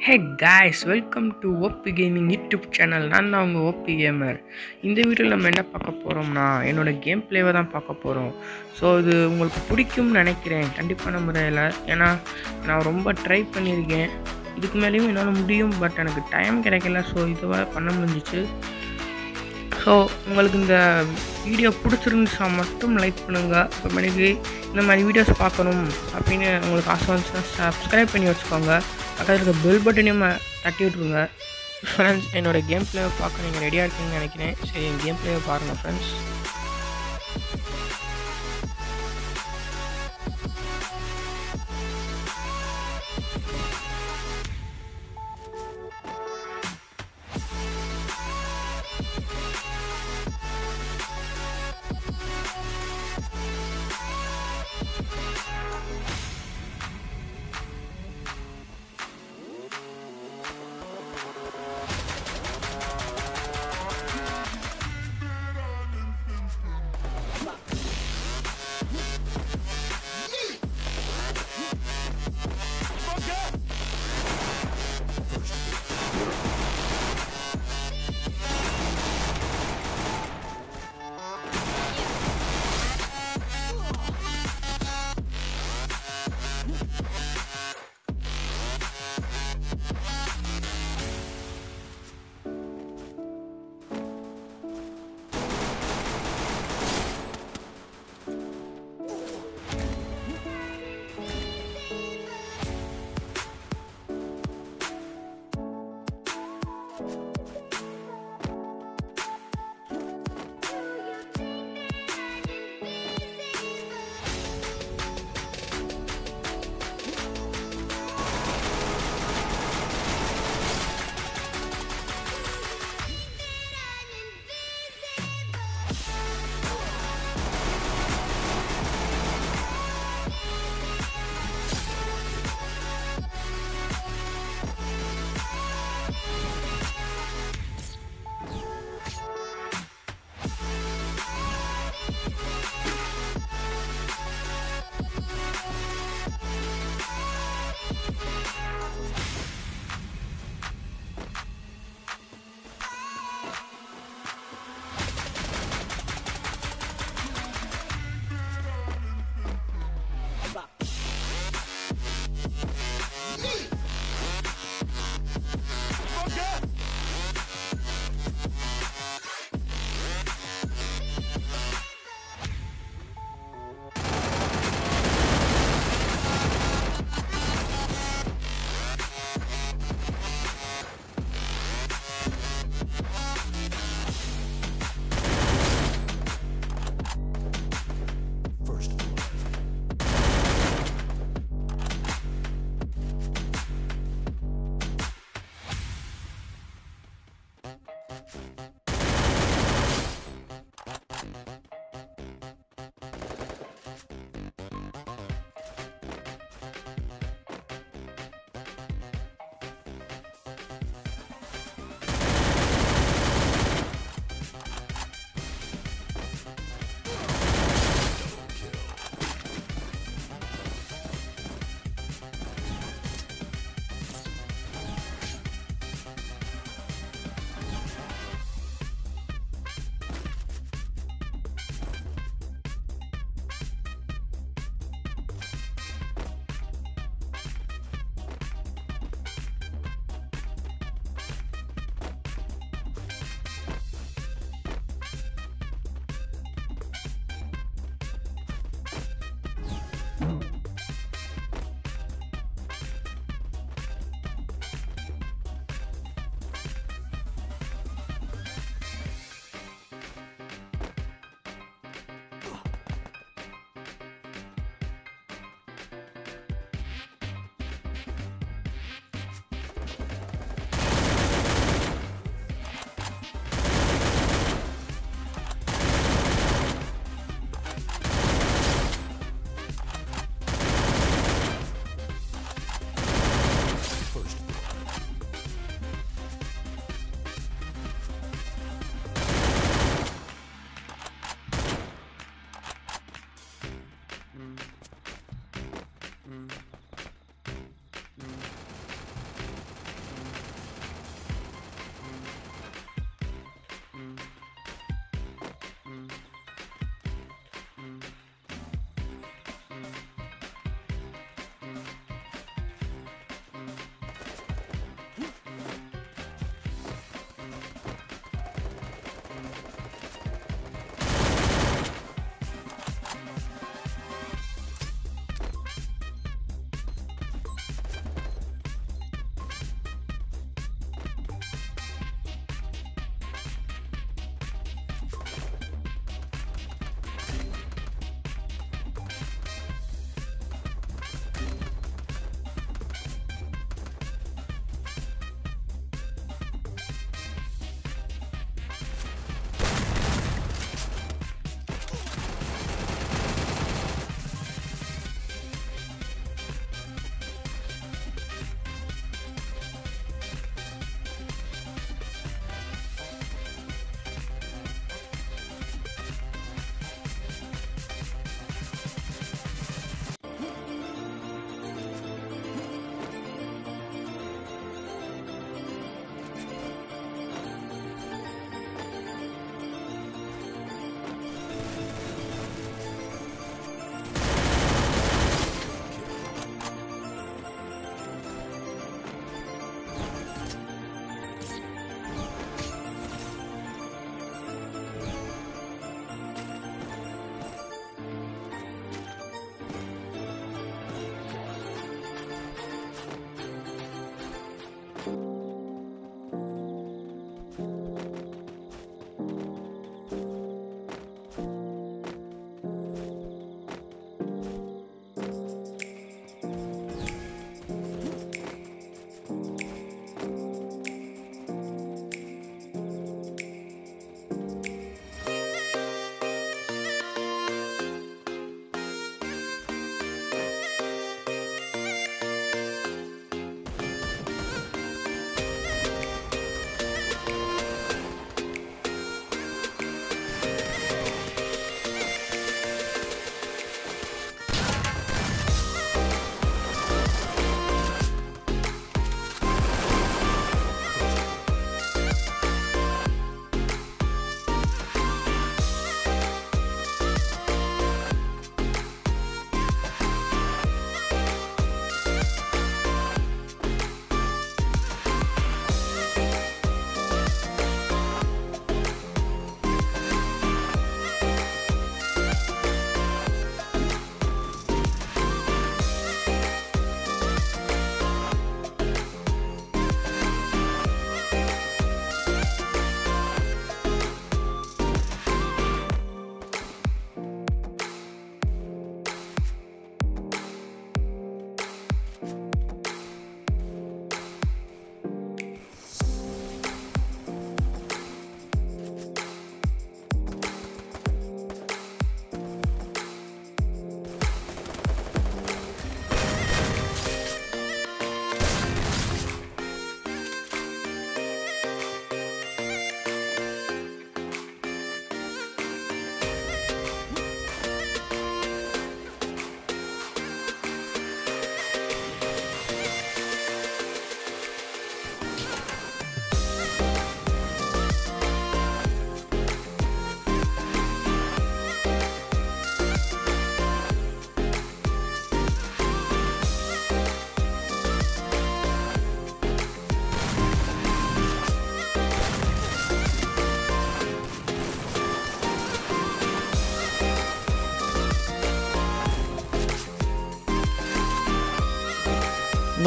hey guys welcome to OP gaming YouTube channel நான் தான் உங்கள் ஓபி கேமர் இந்த வீடியோவில் நம்ம என்ன பார்க்க போகிறோம்னா என்னோட கேம் பிளேவை தான் பார்க்க போகிறோம் ஸோ இது உங்களுக்கு பிடிக்கும்னு நினைக்கிறேன் கண்டிப்பான முறையில் ஏன்னா நான் ரொம்ப ட்ரை பண்ணியிருக்கேன் இதுக்கு மேலேயும் என்னால் முடியும் பட் எனக்கு டைம் கிடைக்கல ஸோ இதுவாக பண்ண முடிஞ்சிச்சு ஸோ உங்களுக்கு இந்த வீடியோ பிடிச்சிருந்துச்சா மட்டும் லைக் பண்ணுங்கள் அப்புறமேட்டுக்கு இந்த மாதிரி வீடியோஸ் பார்க்கணும் அப்படின்னு உங்களுக்கு ஆசை வந்துச்சுன்னா சப்ஸ்கிரைப் பண்ணி வச்சுக்கோங்க பக்கத்தில் இருக்க பெல் பட்டனையும் தட்டி விட்ருங்க ஃப்ரெண்ட்ஸ் என்னோடய கேம் பிளேவை பார்க்க நீங்கள் ரெடியாக இருக்கீங்கன்னு நினைக்கிறேன் சரி என் கேம் பிளேவை பாருங்கள் ஃப்ரெண்ட்ஸ்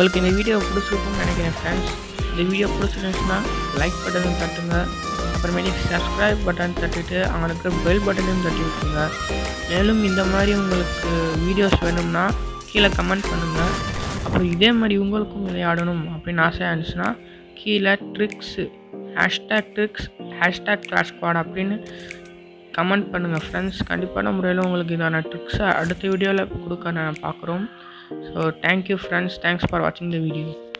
உங்களுக்கு இந்த வீடியோ பிடிச்சிருக்கும்னு நினைக்கிறேன் ஃப்ரெண்ட்ஸ் இந்த வீடியோ பிடிச்சிருந்துச்சுன்னா லைக் பட்டனும் தட்டுங்க அப்புறமேட்டுக்கு சப்ஸ்கிரைப் பட்டன் தட்டிட்டு அவங்களுக்கு பெல் பட்டனையும் தட்டி விட்டுருங்க மேலும் இந்த மாதிரி உங்களுக்கு வீடியோஸ் வேணும்னா கீழே கமெண்ட் பண்ணுங்கள் அப்புறம் இதே மாதிரி உங்களுக்கும் விளையாடணும் அப்படின்னு ஆசையாக இருந்துச்சுன்னா கீழே tricks hashtag tricks hashtag class squad அப்படின்னு கமெண்ட் பண்ணுங்கள் ஃப்ரெண்ட்ஸ் கண்டிப்பான முறையில் உங்களுக்கு இதான ட்ரிக்ஸை அடுத்த வீடியோவில் கொடுக்க நான் பார்க்குறோம் so thank you friends thanks for வாட்சிங் த வீடியோ